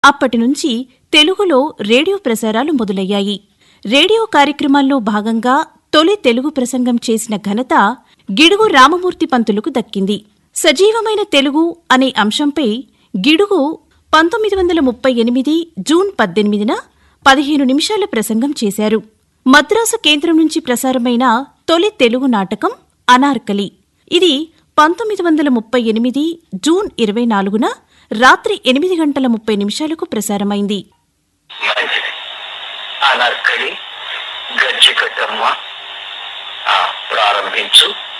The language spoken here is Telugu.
అప్పటి నుంచి తెలుగులో రేడియో ప్రసారాలు మొదలయ్యాయి రేడియో కార్యక్రమాల్లో భాగంగా తొలి తెలుగు ప్రసంగం చేసిన ఘనత గిడుగు రామమూర్తి పంతులకు దక్కింది సజీవమైన తెలుగు అనే అంశంపై గిడుగు పంతొమ్మిది వందల ముప్పై ఎనిమిది జూన్ పద్దెనిమిదిన పదిహేను నిమిషాల ప్రసంగం చేశారు మద్రాసు కేంద్రం నుంచి ప్రసారమైన తొలి తెలుగు నాటకం అనార్కలి ఇది పంతొమ్మిది వందల ముప్పై ఎనిమిది జూన్ ఇరవై నాలుగున రాత్రి ఎనిమిది గంటల ముప్పై నిమిషాలకు ప్రసారమైంది మంచిది అనార్కలి గజ్జికట్టమ్మ ఆ, ప్రారంభించు